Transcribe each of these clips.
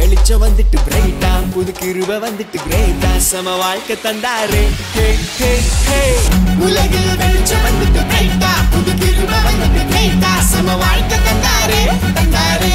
வெளிச்சம் வந்துட்டு பிரைட்டா புது கிருப வந்துட்டு கிரேட்டா சம வாழ்க்கை தந்தாரு ஹே ஹே ஹே உலகில் வெளிச்சம் வந்துட்டு பிரைட்டா புது கிருப வந்துட்டு கிரேட்டா சம வாழ்க்கை தந்தாரு தந்தாரு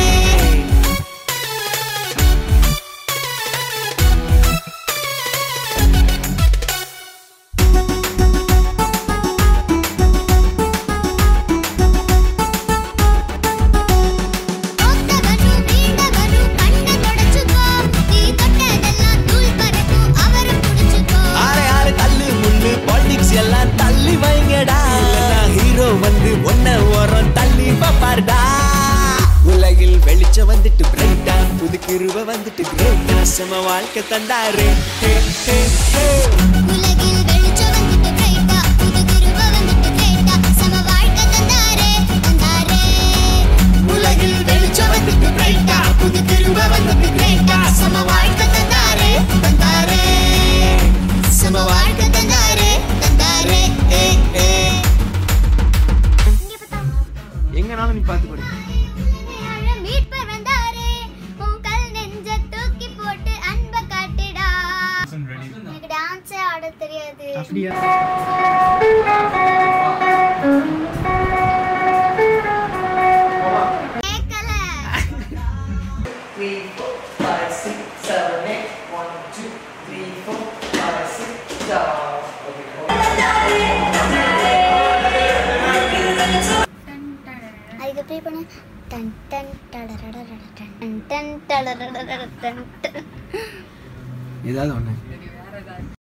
தோத்தவனு வீண்டவனு கண்ணை தொடச்சுக்கோ நீ தொட்டதெல்லாம் தூள் பறக்கும் அவரை புடிச்சுக்கோ ஆறு ஆறு தள்ளு முள்ளு பாலிடிக்ஸ் எல்லாம் தள்ளி வைங்கடா ஹீரோ வந்து ஒன்ன ஓரம் தள்ளி பாப்பாருடா உலகில் வெளிச்சம் வந்துட்டு பிரைட்டா புது கிருப வந்துட்டு கிரேட்டா சம வாழ்க்கை தந்தாரு ஹே ஹே ஹே உலகில் வெளிச்சம் வந்துட்டு பிரைட்டா புது கிருப வந்துட்டு கிரேட்டா சம வாழ்க்கை தந்தாரே தந்தாரே உலகில் வெளிச்சம் வந்துட்டு பிரைட்டா புது கிருப வந்துட்டு கிரேட்டா சம வாழ்க்கை தந்தாரு தந்தாரு சம வாழ்க்கை தந்தாரு தந்தாரு ஏ ஏ இங்க பார்த்தா எங்கனாலும் நீ பார்த்து கொடு மீட்பர் வந்தாரே உன் கல் நெஞ்ச தூக்கி போட்டு அன்பை காட்டுடா எனக்கு டான்ஸே ஆட தெரியாது அப்படியா கேட்கல three, four, five, six, seven, eight. One, two, three, four, five, six, down. Okay, hold on. அதுக்கு ப்ளே பண்ண டன் டன் டடரடட டன் டன் டடரடட டன் டன் ஏதாவது ஒன்று